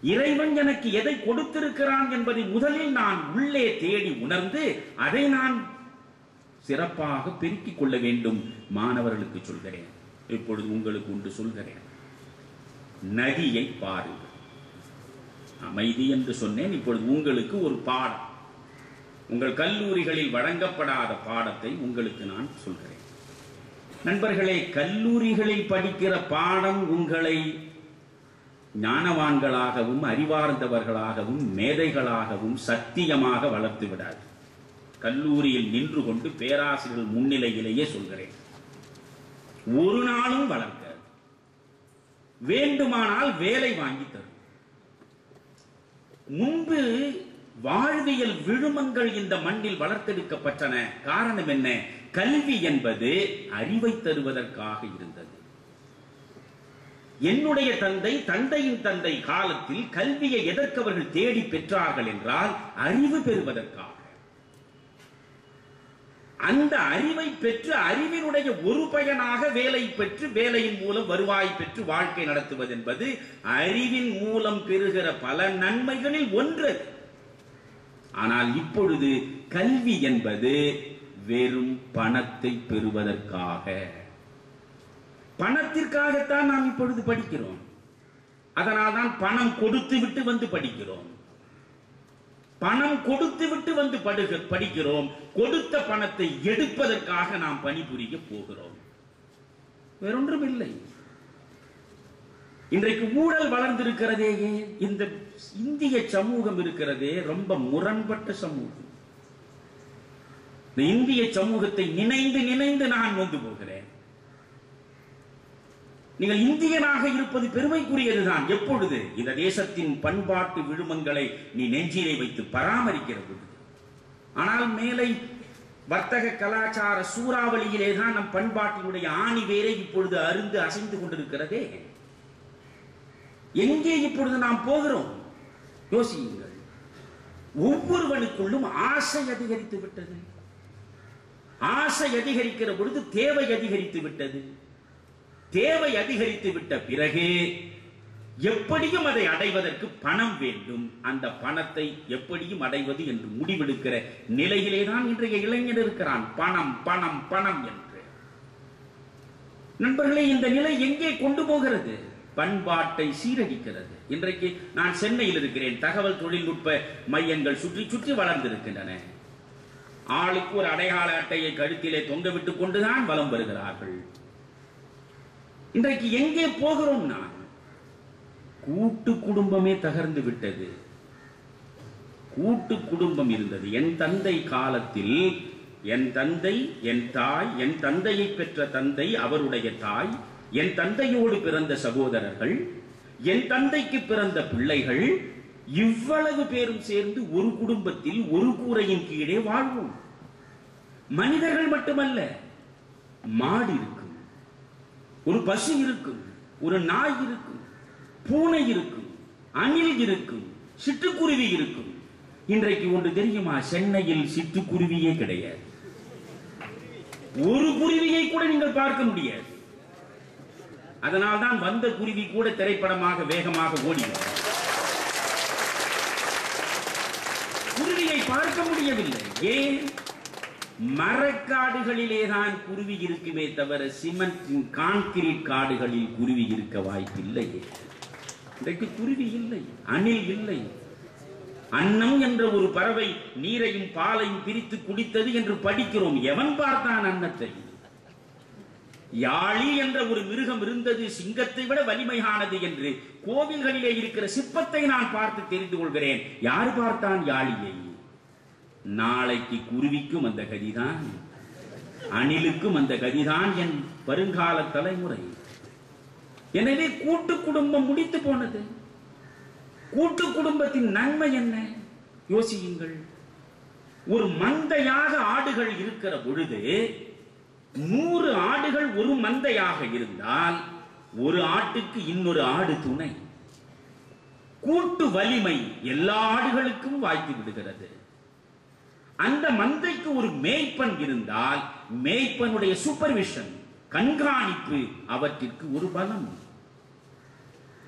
இறைவன் எனக்கு எதை கொடுத்திருக்கிறான் என்பதை முதலில் நான் உள்ளே தேடி உணர்ந்து அதை நான் சிறப்பாக பெருக்கிக் கொள்ள வேண்டும் மாணவர்களுக்கு சொல்கிறேன் இப்பொழுது உங்களுக்கு ஒன்று சொல்கிறேன் நதியை பாருங்கள் அமைதி என்று சொன்னேன் இப்பொழுது உங்களுக்கு ஒரு பாடம் உங்கள் கல்லூரிகளில் வழங்கப்படாத பாடத்தை உங்களுக்கு நான் சொல்கிறேன் நண்பர்களே கல்லூரிகளில் படிக்கிற பாடம் உங்களை ஞானவான்களாகவும் அறிவார்ந்தவர்களாகவும் மேதைகளாகவும் சத்தியமாக வளர்த்து விடாது கல்லூரியில் நின்று கொண்டு பேராசிரியர்கள் முன்னிலையிலேயே சொல்கிறேன் ஒரு நாளும் வளர்க்க வேண்டுமானால் வேலை வாங்கி தரும் முன்பு வாழ்வியல் விழுமங்கள் இந்த மண்ணில் வளர்த்தெடுக்கப்பட்டன காரணம் என்ன கல்வி என்பது அறிவை தருவதற்காக இருந்தது என்னுடைய தந்தை தந்தையின் தந்தை காலத்தில் கல்வியை எதற்கு அவர்கள் தேடி பெற்றார்கள் என்றால் அறிவு பெறுவதற்காக அந்த அறிவை பெற்று அறிவினுடைய ஒரு பயனாக வேலை பெற்று வேலையின் மூலம் வருவாய் பெற்று வாழ்க்கை நடத்துவது என்பது அறிவின் மூலம் பெறுகிற பல நன்மைகளில் ஒன்று ஆனால் இப்பொழுது கல்வி என்பது வெறும் பணத்தை பெறுவதற்காக பணத்திற்காகத்தான் நாம் இப்பொழுது படிக்கிறோம் அதனால்தான் பணம் கொடுத்து விட்டு வந்து படிக்கிறோம் பணம் கொடுத்து விட்டு வந்து படுக படிக்கிறோம் கொடுத்த பணத்தை எடுப்பதற்காக நாம் பணிபுரிய போகிறோம் வேறொன்றும் இல்லை இன்றைக்கு ஊழல் வளர்ந்திருக்கிறதே ஏன்? இந்த இந்திய சமூகம் இருக்கிறதே ரொம்ப முரண்பட்ட சமூகம் இந்த இந்திய சமூகத்தை நினைந்து நினைந்து நான் நொந்து போகிறேன் நீங்கள் இந்தியனாக இருப்பது பெருமைக்குரியதுதான் எப்பொழுது இந்த தேசத்தின் பண்பாட்டு விழுமங்களை நீ நெஞ்சிலே வைத்து பராமரிக்கிற பொழுது ஆனால் மேலை வர்த்தக கலாச்சார சூறாவளியிலே தான் நம் பண்பாட்டினுடைய ஆணி வேரை இப்பொழுது அருந்து அசைந்து கொண்டிருக்கிறதே எங்கே இப்பொழுது நாம் போகிறோம் யோசியுங்கள் ஒவ்வொருவனுக்குள்ளும் ஆசை அதிகரித்து விட்டது ஆசை அதிகரிக்கிற பொழுது தேவை அதிகரித்து விட்டது தேவை அதிகரித்து விட்ட பிறகு எப்படியும் அதை அடைவதற்கு பணம் வேண்டும் அந்த பணத்தை எப்படியும் அடைவது என்று முடிவெடுக்கிற நிலையிலே தான் இன்றைய இளைஞர் இருக்கிறான் பணம் பணம் பணம் என்று நண்பர்களே இந்த நிலை எங்கே கொண்டு போகிறது பண்பாட்டை சீரழிக்கிறது இன்றைக்கு நான் சென்னையில் இருக்கிறேன் தகவல் தொழில்நுட்ப மையங்கள் சுற்றி சுற்றி வளர்ந்திருக்கின்றன ஆளுக்கு ஒரு அடையாள அட்டையை கழுத்திலே தொங்க விட்டுக் கொண்டுதான் வலம் வருகிறார்கள் இன்றைக்கு எங்கே போகிறோம் நான் கூட்டு குடும்பமே தகர்ந்து விட்டது கூட்டு குடும்பம் இருந்தது என் தந்தை காலத்தில் என் தந்தை என் தாய் என் தந்தையை பெற்ற தந்தை அவருடைய தாய் என் தந்தையோடு பிறந்த சகோதரர்கள் என் தந்தைக்கு பிறந்த பிள்ளைகள் இவ்வளவு பேரும் சேர்ந்து ஒரு குடும்பத்தில் ஒரு கூரையின் கீழே வாழ்வோம் மனிதர்கள் மட்டுமல்ல மாடு இருக்கும் ஒரு பசு இருக்கும் ஒரு நாய் இருக்கும் பூனை இருக்கும் அணில் இருக்கும் சிட்டுக்குருவி இருக்கும் இன்றைக்கு ஒன்று தெரியுமா சென்னையில் சிட்டுக்குருவியே கிடையாது ஒரு குருவியை கூட நீங்கள் பார்க்க முடியாது அதனால்தான் வந்த குருவி கூட திரைப்படமாக வேகமாக ஓடியது குருவியை பார்க்க முடியவில்லை ஏன் மரக்காடுகளிலே தான் குருவி இருக்குமே தவிர சிமெண்ட் கான்கிரீட் காடுகளில் குருவி இருக்க வாய்ப்பில்லை இன்றைக்கு குருவி இல்லை அணில் இல்லை அன்னம் என்ற ஒரு பறவை நீரையும் பாலையும் பிரித்து குடித்தது என்று படிக்கிறோம் எவன் பார்த்தான் அன்னத்தை யாழி என்ற ஒரு மிருகம் இருந்தது சிங்கத்தை விட வலிமையானது என்று கோவில்களிலே இருக்கிற சிற்பத்தை நான் பார்த்து தெரிந்து கொள்கிறேன் யார் பார்த்தான் யாழியை நாளைக்கு குருவிக்கும் அந்த கதிதான் அணிலுக்கும் அந்த கதிதான் என் வருங்கால தலைமுறை எனவே கூட்டு குடும்பம் முடித்து போனது கூட்டு குடும்பத்தின் நன்மை என்ன யோசியுங்கள் ஒரு மந்தையாக ஆடுகள் இருக்கிற பொழுது நூறு ஆடுகள் ஒரு மந்தையாக இருந்தால் ஒரு ஆட்டுக்கு இன்னொரு ஆடு துணை கூட்டு வலிமை எல்லா ஆடுகளுக்கும் வாய்த்து விடுகிறது அந்த மந்தைக்கு ஒரு மேய்ப்பன் இருந்தால் மேய்ப்பனுடைய சூப்பர்விஷன் கண்காணிப்பு அவற்றிற்கு ஒரு பலம்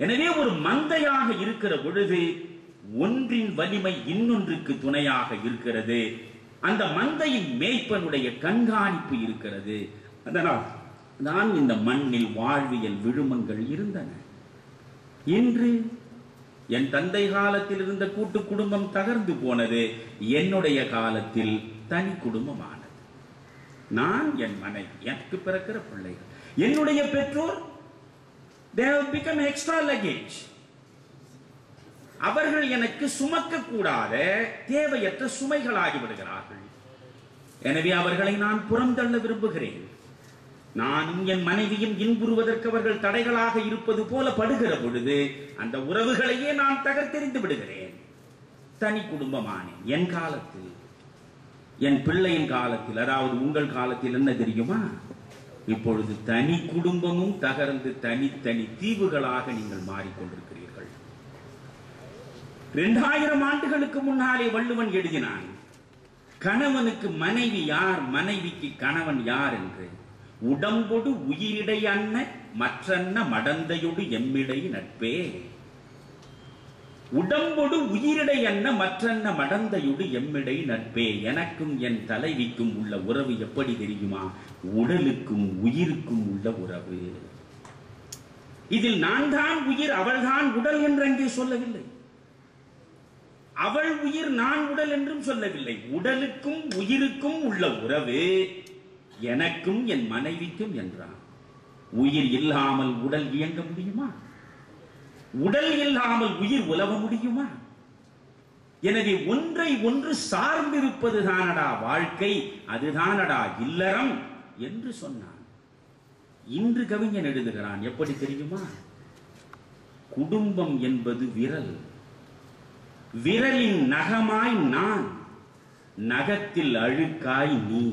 எனவே ஒரு மந்தையாக இருக்கிற பொழுது ஒன்றின் வலிமை இன்னொன்றுக்கு துணையாக இருக்கிறது அந்த மந்தையின் மேய்ப்பனுடைய கண்காணிப்பு இருக்கிறது அதனால் தான் இந்த மண்ணில் வாழ்வியல் விழுமங்கள் இருந்தன இன்று என் தந்தை காலத்தில் இருந்த கூட்டு குடும்பம் தகர்ந்து போனது என்னுடைய காலத்தில் தனி குடும்பமானது நான் என் மனைவி எனக்கு பிறக்கிற பிள்ளைகள் என்னுடைய பெற்றோர் they have become extra luggage அவர்கள் எனக்கு சுமக்க கூடாத தேவையற்ற சுமைகளாகி விடுகிறார்கள் எனவே அவர்களை நான் புறந்தள்ள விரும்புகிறேன் நானும் என் மனைவியும் இன்புறுவதற்கு அவர்கள் தடைகளாக இருப்பது போல படுகிற பொழுது அந்த உறவுகளையே நான் தகர்த்தெறிந்து விடுகிறேன் தனி குடும்பமானேன் என் காலத்தில் என் பிள்ளையின் காலத்தில் அதாவது உங்கள் காலத்தில் என்ன தெரியுமா இப்பொழுது தனி குடும்பமும் தகர்ந்து தனித்தனி தீவுகளாக நீங்கள் மாறிக்கொண்டிருக்கிறீர்கள் இரண்டாயிரம் ஆண்டுகளுக்கு முன்னாலே வள்ளுவன் எழுதினான் கணவனுக்கு மனைவி யார் மனைவிக்கு கணவன் யார் என்று உடம்பொடு உயிரிடை அன்ன மற்றன்ன மடந்தையொடு எம்மிடை நட்பே உடம்பொடு உயிரிடை அன்ன மற்றன்ன மடந்தையொடு எம்மிடை நட்பே எனக்கும் என் தலைவிக்கும் உள்ள உறவு எப்படி தெரியுமா உடலுக்கும் உயிருக்கும் உள்ள உறவு இதில் நான் தான் உயிர் அவள்தான் உடல் என்று அங்கே சொல்லவில்லை அவள் உயிர் நான் உடல் என்றும் சொல்லவில்லை உடலுக்கும் உயிருக்கும் உள்ள உறவு எனக்கும் என் மனைவிக்கும் என்றான் உயிர் இல்லாமல் உடல் இயங்க முடியுமா உடல் இல்லாமல் உயிர் உலவ முடியுமா எனவே ஒன்றை ஒன்று சார்ந்திருப்பது தானடா வாழ்க்கை அதுதானடா இல்லறம் என்று சொன்னான் இன்று கவிஞன் எழுதுகிறான் எப்படி தெரியுமா குடும்பம் என்பது விரல் விரலின் நகமாய் நான் நகத்தில் அழுக்காய் நீ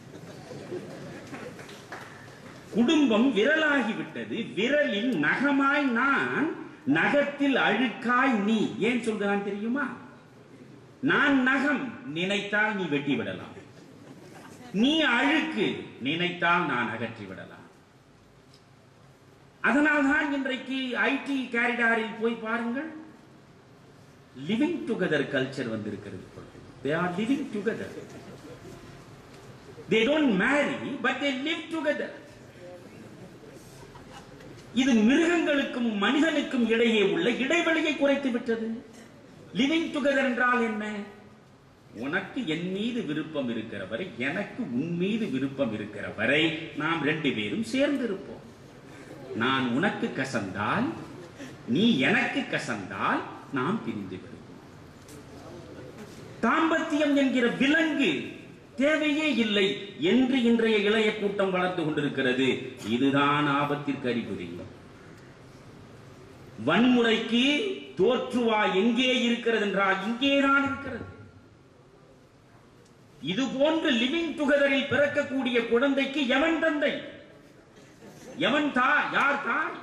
குடும்பம் விரலாகிவிட்டது விரலின் நகமாய் நான் நகத்தில் அழுக்காய் நீ ஏன் சொல்கிறான் தெரியுமா நான் நகம் நினைத்தால் நீ வெட்டி விடலாம் நீ அழுக்கு நினைத்தால் நான் அகற்றி விடலாம் அதனால்தான் இன்றைக்கு ஐடி கேரிடாரில் போய் பாருங்கள் லிவிங் டுகெதர் கல்ச்சர் வந்திருக்கிறது they are living together they don't marry but they live together இது மிருகங்களுக்கும் மனிதனுக்கும் இடையே உள்ள இடைவெளியை குறைத்து விட்டது லிவிங் டுகெதர் என்றால் என்ன உனக்கு என் மீது விருப்பம் இருக்கிற வரை எனக்கு உன் மீது விருப்பம் இருக்கிற வரை நாம் ரெண்டு பேரும் சேர்ந்து இருப்போம் நான் உனக்கு கசந்தால் நீ எனக்கு கசந்தால் நாம் பிரிந்து விடுவோம் தாம்பத்தியம் என்கிற விலங்கு தேவையே இல்லை என்று இன்றைய இளைய கூட்டம் வளர்ந்து கொண்டிருக்கிறது இதுதான் ஆபத்திற்கு அறிகுறி வன்முறைக்கு தோற்றுவா எங்கே இருக்கிறது என்றால் இங்கேதான் இருக்கிறது இது போன்று லிவிங் டுகெதரில் பிறக்கக்கூடிய குழந்தைக்கு எவன் தந்தை எவன் தாய் யார் தாய்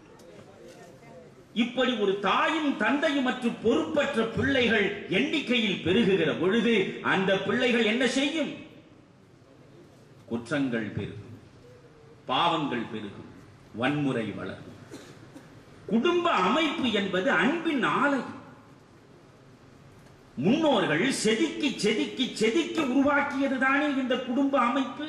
இப்படி ஒரு தாயும் தந்தையும் மற்றும் பொறுப்பற்ற பிள்ளைகள் எண்ணிக்கையில் பெருகுகிற பொழுது அந்த பிள்ளைகள் என்ன செய்யும் குற்றங்கள் பெருகும் பாவங்கள் பெருகும் வன்முறை வளரும் குடும்ப அமைப்பு என்பது அன்பின் ஆலயம் முன்னோர்கள் செதுக்கி செதுக்கி செதுக்கி உருவாக்கியதுதானே இந்த குடும்ப அமைப்பு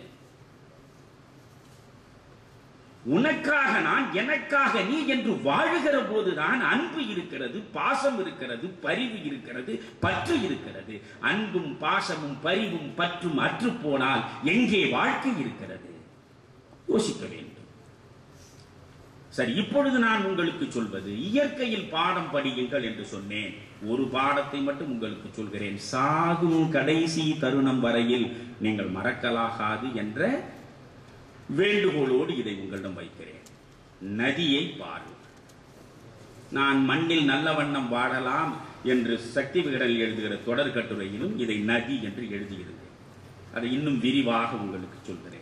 உனக்காக நான் எனக்காக நீ என்று வாழுகிற போதுதான் அன்பு இருக்கிறது பாசம் இருக்கிறது பரிவு இருக்கிறது பற்று இருக்கிறது அன்பும் பாசமும் பரிவும் பற்றும் அற்று போனால் எங்கே வாழ்க்கை இருக்கிறது யோசிக்க வேண்டும் சரி இப்பொழுது நான் உங்களுக்கு சொல்வது இயற்கையில் பாடம் படியுங்கள் என்று சொன்னேன் ஒரு பாடத்தை மட்டும் உங்களுக்கு சொல்கிறேன் சாகும் கடைசி தருணம் வரையில் நீங்கள் மறக்கலாகாது என்ற வேண்டுகோளோடு இதை உங்களிடம் வைக்கிறேன் நதியை பாருங்கள் நான் மண்ணில் நல்ல வண்ணம் வாழலாம் என்று சக்தி விகடல் எழுதுகிற தொடர் கட்டுரையிலும் இதை நதி என்று எழுதியிருந்தேன் அதை இன்னும் விரிவாக உங்களுக்கு சொல்கிறேன்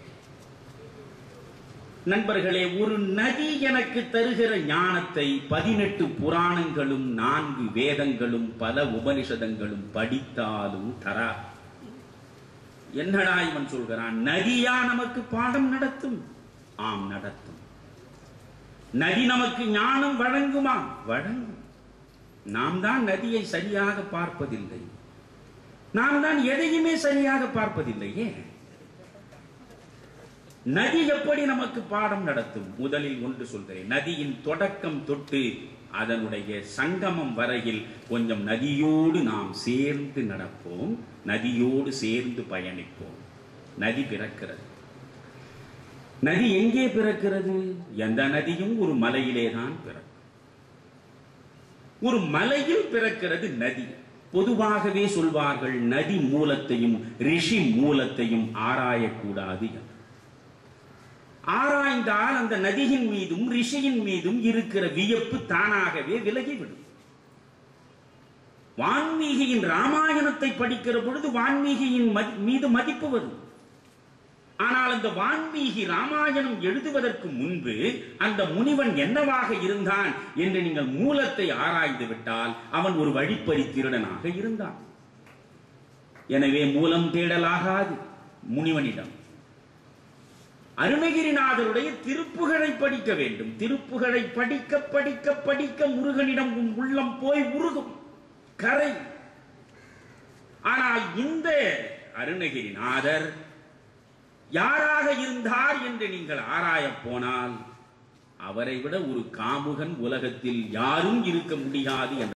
நண்பர்களே ஒரு நதி எனக்கு தருகிற ஞானத்தை பதினெட்டு புராணங்களும் நான்கு வேதங்களும் பல உபனிஷதங்களும் படித்தாலும் தரா என்னடா இவன் சொல்கிறான் நதியா நமக்கு பாடம் நடத்தும் ஆம் நடத்தும் நதி நமக்கு ஞானம் வழங்குமா வழங்கும் நாம் தான் நதியை சரியாக பார்ப்பதில்லை நாம் தான் எதையுமே சரியாக பார்ப்பதில்லையே நதி எப்படி நமக்கு பாடம் நடத்தும் முதலில் ஒன்று சொல்கிறேன் நதியின் தொடக்கம் தொட்டு அதனுடைய சங்கமம் வரையில் கொஞ்சம் நதியோடு நாம் சேர்ந்து நடப்போம் நதியோடு சேர்ந்து பயணிப்போம் நதி பிறக்கிறது நதி எங்கே பிறக்கிறது எந்த நதியும் ஒரு மலையிலே தான் பிறக்கும் ஒரு மலையில் பிறக்கிறது நதி பொதுவாகவே சொல்வார்கள் நதி மூலத்தையும் ரிஷி மூலத்தையும் ஆராயக்கூடாது என்று ஆராய்ந்தால் அந்த நதியின் மீதும் ரிஷியின் மீதும் இருக்கிற வியப்பு தானாகவே விலகிவிடும் வான்மீகியின் ராமாயணத்தை படிக்கிற பொழுது வான்மீகியின் மதி- மீது மதிப்பு வரும் ஆனால் அந்த வான்மீகி ராமாயணம் எழுதுவதற்கு முன்பு அந்த முனிவன் என்னவாக இருந்தான் என்று நீங்கள் மூலத்தை ஆராய்ந்து விட்டால் அவன் ஒரு வழிப்பறி திருடனாக இருந்தான் எனவே மூலம் தேடலாகாது முனிவனிடம் அருணகிரிநாதருடைய திருப்புகழை படிக்க வேண்டும் திருப்புகழை படிக்க படிக்க படிக்க முருகனிடம் உன் உள்ளம் போய் உருகும் கரை ஆனால் இந்த அருணகிரிநாதர் யாராக இருந்தார் என்று நீங்கள் ஆராயப் போனால் அவரை விட ஒரு காமுகன் உலகத்தில் யாரும் இருக்க முடியாது என்ற